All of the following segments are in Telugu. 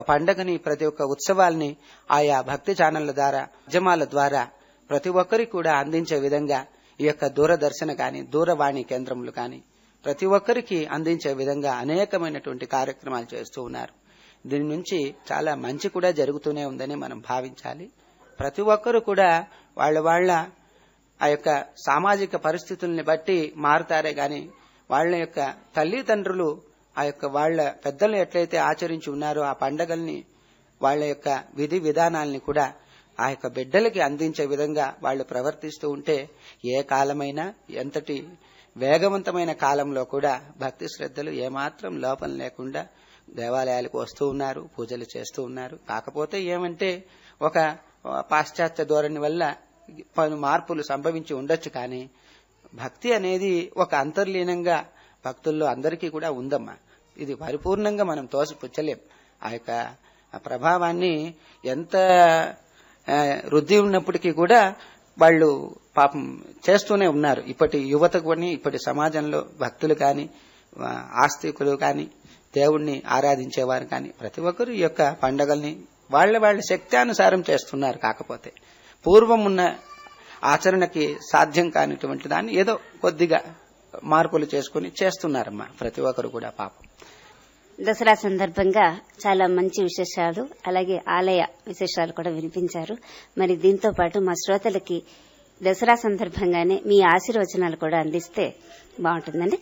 పండగని ప్రతి ఒక్క ఉత్సవాల్ని ఆయా భక్తి ఛానళ్ల ద్వారా ఉద్యమాల ద్వారా ప్రతి ఒక్కరికి కూడా అందించే విధంగా ఈ యొక్క దూరదర్శన కానీ దూరవాణి కేంద్రములు కానీ ప్రతి ఒక్కరికి అందించే విధంగా అనేకమైనటువంటి కార్యక్రమాలు చేస్తూ ఉన్నారు దీని నుంచి చాలా మంచి కూడా జరుగుతూనే ఉందని మనం భావించాలి ప్రతి ఒక్కరూ కూడా వాళ్ళ వాళ్ళ ఆ యొక్క సామాజిక పరిస్థితుల్ని బట్టి మారుతారే గాని వాళ్ళ యొక్క తల్లిదండ్రులు ఆ యొక్క వాళ్ళ పెద్దలు ఎట్లయితే ఆచరించి ఉన్నారో ఆ పండగల్ని వాళ్ళ యొక్క విధి విధానాల్ని కూడా ఆ యొక్క బిడ్డలకి అందించే విధంగా వాళ్ళు ప్రవర్తిస్తూ ఉంటే ఏ కాలమైనా ఎంతటి వేగవంతమైన కాలంలో కూడా భక్తి శ్రద్ధలు ఏమాత్రం లోపం లేకుండా దేవాలయాలకు వస్తూ ఉన్నారు పూజలు చేస్తూ ఉన్నారు కాకపోతే ఏమంటే ఒక పాశ్చాత్య ధోరణి వల్ల పలు మార్పులు సంభవించి ఉండొచ్చు కానీ భక్తి అనేది ఒక అంతర్లీనంగా భక్తుల్లో అందరికీ కూడా ఉందమ్మా ఇది పరిపూర్ణంగా మనం తోసిపుచ్చలేం ఆ యొక్క ప్రభావాన్ని ఎంత వృద్ధి ఉన్నప్పటికీ కూడా వాళ్ళు పాపం చేస్తూనే ఉన్నారు ఇప్పటి యువత కానీ ఇప్పటి సమాజంలో భక్తులు కానీ ఆస్తికులు కానీ దేవుణ్ణి ఆరాధించేవారు కానీ ప్రతి ఒక్కరు ఈ యొక్క పండగల్ని వాళ్ళ వాళ్ళ శక్త్యానుసారం చేస్తున్నారు కాకపోతే పూర్వం ఉన్న ఆచరణకి సాధ్యం కానిటువంటి దాన్ని ఏదో కొద్దిగా మార్పులు చేసుకుని చేస్తున్నారమ్మా ప్రతి ఒక్కరు కూడా పాపం దసరా సందర్భంగా చాలా మంచి విశేషాలు అలాగే ఆలయ విశేషాలు కూడా వినిపించారు మరి దీంతో పాటు మా శ్రోతలకి దసరా సందర్భంగానే మీ ఆశీర్వచనాలు కూడా అందిస్తే బాగుంటుందండి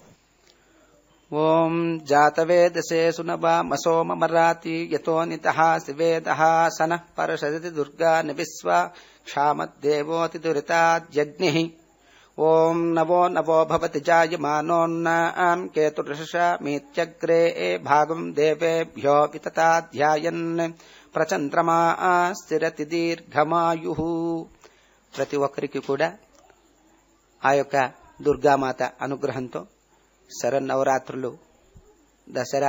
ఓం జాతవేదసే సునవామసోమ మరాతి యతో నితః శివేదః సనః పరషదతి దుర్గా నివిశ్వ క్షామద్దేవోతి దురితాద్యగ్నిః ఓం నవో నవో భవతి జాయమానోన్నాం కేతుర్షమీత్యగ్రే భాగం దేవేభ్యో వితతాధ్యాయన్ ప్రచంద్రమా స్థిరతి దీర్ఘమాయు ప్రతి ఒక్కరికి కూడా ఆ యొక్క దుర్గామాత అనుగ్రహంతో శరన్నవరాత్రులు దసరా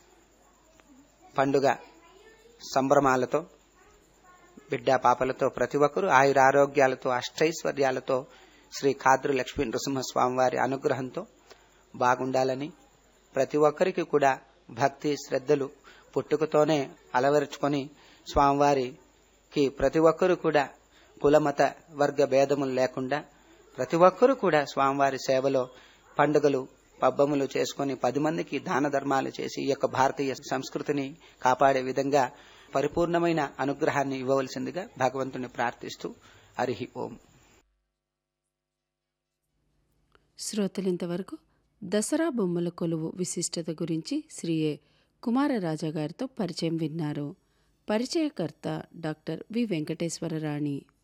పండుగ సంభ్రమాలతో బిడ్డ పాపలతో ప్రతి ఒక్కరూ ఆయురారోగ్యాలతో అష్టైశ్వర్యాలతో శ్రీ ఖాద్రి లక్ష్మీ నృసింహస్వామి వారి అనుగ్రహంతో బాగుండాలని ప్రతి ఒక్కరికి కూడా భక్తి శ్రద్ధలు పుట్టుకతోనే అలవరుచుకొని స్వామివారికి ప్రతి ఒక్కరూ కూడా కులమత వర్గ భేదములు లేకుండా ప్రతి ఒక్కరూ కూడా స్వామివారి సేవలో పండుగలు పబ్బములు చేసుకుని పది మందికి దాన ధర్మాలు చేసి ఈ యొక్క భారతీయ సంస్కృతిని కాపాడే విధంగా పరిపూర్ణమైన అనుగ్రహాన్ని ఇవ్వవలసిందిగా భగవంతుని ప్రార్థిస్తూ హరి ఓం శ్రోతలింతవరకు దసరా బొమ్మల కొలువు విశిష్టత గురించి శ్రీ ఏ కుమారరాజా గారితో పరిచయం విన్నారు పరిచయకర్త డాక్టర్ వి వెంకటేశ్వరరాణి